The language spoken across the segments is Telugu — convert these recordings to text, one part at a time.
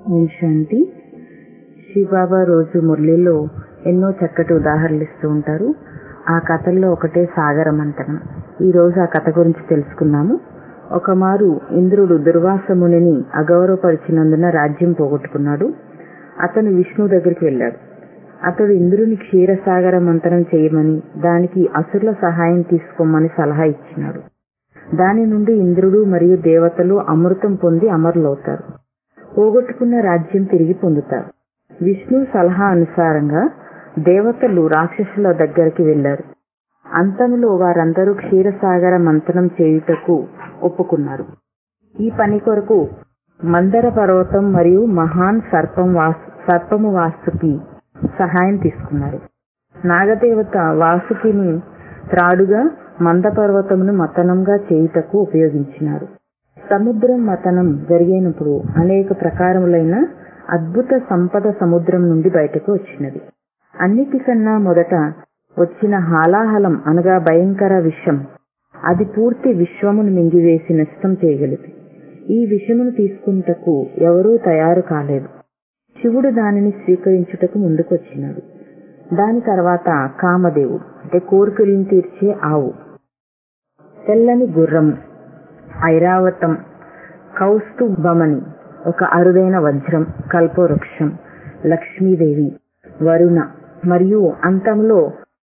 ఓం శాంతి శివబాబా రోజు మురళిలో ఎన్నో చక్కటి ఉదాహరణలు ఇస్తూ ఉంటారు ఆ కథల్లో ఒకటే సాగర మంతనం ఈ రోజు ఆ కథ గురించి తెలుసుకున్నాము ఒకమారు ఇంద్రుడు దుర్వాస మునిని అగౌరవపరిచినందున రాజ్యం పోగొట్టుకున్నాడు అతను విష్ణు దగ్గరికి వెళ్ళాడు అతడు ఇంద్రుని క్షీరసాగర మంతనం చేయమని దానికి అసురుల సహాయం తీసుకోమని సలహా ఇచ్చినాడు దాని నుండి ఇంద్రుడు మరియు దేవతలు అమృతం పొంది అమరులవుతారు పోగొట్టుకున్న రాజ్యం తిరిగి పొందుతారు విష్ణు సలహా అనుసారంగా దేవతలు రాక్షసుల దగ్గరికి వెళ్లారు అంతంలో వారందరూ క్షీరసాగర మంతనం చేయుటకు ఒప్పుకున్నారు ఈ పని కొరకు మందర పర్వతం మరియు మహాన్ సర్పం సర్పము వాసుకి సహాయం తీసుకున్నారు నాగదేవత వాసుకిని త్రాడుగా మంద పర్వతమును మతనంగా చేయుటకు ఉపయోగించినారు సముద్రం మతనం జరిగినప్పుడు అనేక ప్రకారములైన అద్భుత సంపద సముద్రం నుండి బయటకు వచ్చినది అన్నిటికన్నా మొదట వచ్చిన హాలాహలం అనగా భయంకర విషం అది పూర్తి విశ్వమును మింగివేసి నష్టం చేయగలిది ఈ విషమును తీసుకుంటకు ఎవరూ తయారు కాలేదు శివుడు దానిని స్వీకరించుటకు ముందుకొచ్చినాడు దాని తర్వాత కామదేవుడు అంటే కోరికలను తీర్చే ఆవు తెల్లని గుర్రము ఐరావతం కౌస్తుభమని ఒక అరుదైన వజ్రం కల్పవృక్షం లక్ష్మీదేవి వరుణ మరియు అంతంలో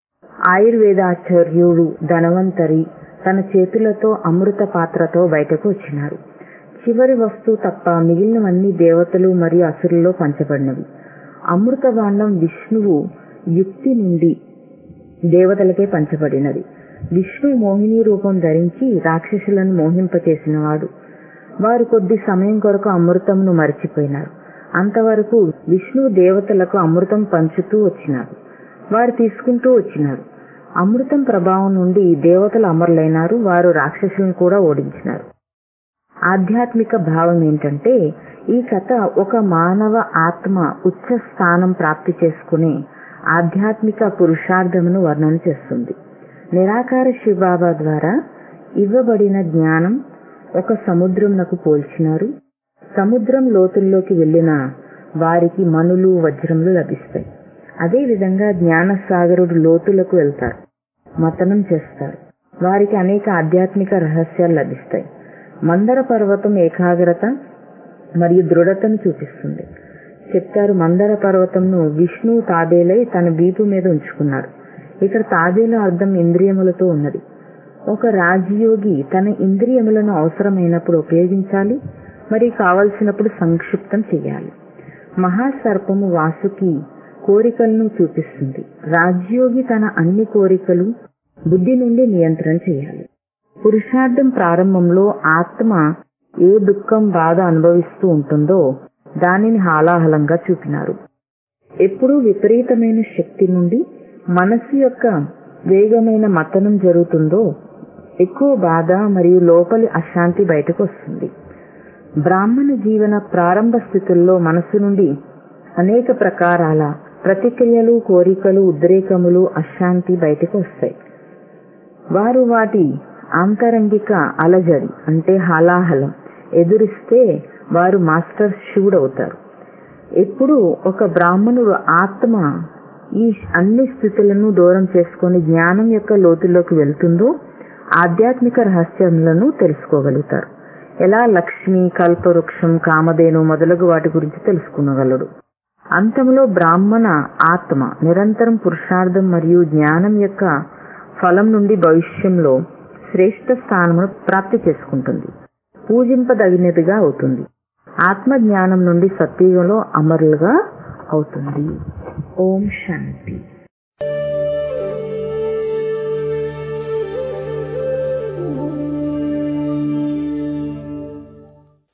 ఆయుర్వేదాచార్యుడు ధనవంతరి తన చేతులతో అమృత పాత్రతో బయటకు వచ్చినారు చివరి వస్తువు తప్ప మిగిలినవన్నీ దేవతలు మరియు అసురుల్లో పంచబడినవి అమృత బాండం విష్ణువు యుక్తి నుండి దేవతలకే పంచబడినది విష్ణు మోహిని రూపం ధరించి రాక్షసులను మోహింపచేసినవాడు వారు కొద్ది సమయం కొరకు అమృతంను మరిచిపోయినారు అంతవరకు విష్ణు దేవతలకు అమృతం పంచుతూ వచ్చినారు వారు తీసుకుంటూ వచ్చినారు అమృతం ప్రభావం నుండి దేవతలు అమరులైనారు వారు రాక్షసులను కూడా ఓడించినారు ఆధ్యాత్మిక భావం ఏంటంటే ఈ కథ ఒక మానవ ఆత్మ ఉచ్చ స్థానం ప్రాప్తి చేసుకునే ఆధ్యాత్మిక పురుషార్థమును వర్ణన చేస్తుంది నిరాకార శివబాబా ద్వారా ఇవ్వబడిన జ్ఞానం ఒక సముద్రంనకు పోల్చినారు సముద్రం లోతుల్లోకి వెళ్లిన వారికి మనులు వజ్రములు లభిస్తాయి అదే విధంగా జ్ఞాన సాగరుడు లోతులకు వెళ్తారు మతనం చేస్తారు వారికి అనేక ఆధ్యాత్మిక రహస్యాలు లభిస్తాయి మందర పర్వతం ఏకాగ్రత మరియు దృఢతను చూపిస్తుంది చెప్తారు మందర పర్వతంను విష్ణు తాబేలై తన వీపు మీద ఉంచుకున్నాడు ఇక్కడ తాబేలు అర్థం ఇంద్రియములతో ఉన్నది ఒక రాజయోగి తన ఇంద్రియములను అవసరమైనప్పుడు ఉపయోగించాలి మరి కావలసినప్పుడు సంక్షిప్తం చేయాలి మహాసర్పము వాసుకి కోరికలను చూపిస్తుంది రాజయోగి తన అన్ని కోరికలు బుద్ధి నుండి నియంత్రణ చేయాలి పురుషార్థం ప్రారంభంలో ఆత్మ ఏ దుఃఖం బాధ అనుభవిస్తూ ఉంటుందో దానిని హాలాహలంగా చూపినారు ఎప్పుడూ విపరీతమైన శక్తి నుండి మనస్సు యొక్క వేగమైన మతనం జరుగుతుందో ఎక్కువ బాధ మరియు లోపలి అశాంతి బయటకు వస్తుంది బ్రాహ్మణ జీవన ప్రారంభ స్థితుల్లో మనస్సు నుండి అనేక ప్రకారాల ప్రతిక్రియలు కోరికలు ఉద్రేకములు అశాంతి బయటకు వస్తాయి వారు వాటి ఆంతరంగిక అలజడి అంటే హాలాహలం ఎదురిస్తే వారు మాస్టర్ శివుడవుతారు ఎప్పుడు ఒక బ్రాహ్మణుడు ఆత్మ ఈ అన్ని స్థితులను దూరం చేసుకుని జ్ఞానం యొక్క లోతుల్లోకి వెళ్తుందో ఆధ్యాత్మిక రహస్యములను తెలుసుకోగలుగుతారు ఎలా లక్ష్మి కల్పవృక్షం కామధేను మొదలగు వాటి గురించి తెలుసుకోగలడు అంతంలో బ్రాహ్మణ ఆత్మ నిరంతరం పురుషార్థం మరియు జ్ఞానం యొక్క ఫలం నుండి భవిష్యంలో శ్రేష్ట స్థానమును ప్రాప్తి చేసుకుంటుంది పూజింపదగినదిగా అవుతుంది ఆత్మ జ్ఞానం నుండి సత్యుగంలో అమరులుగా అవుతుంది ఓం శాంతి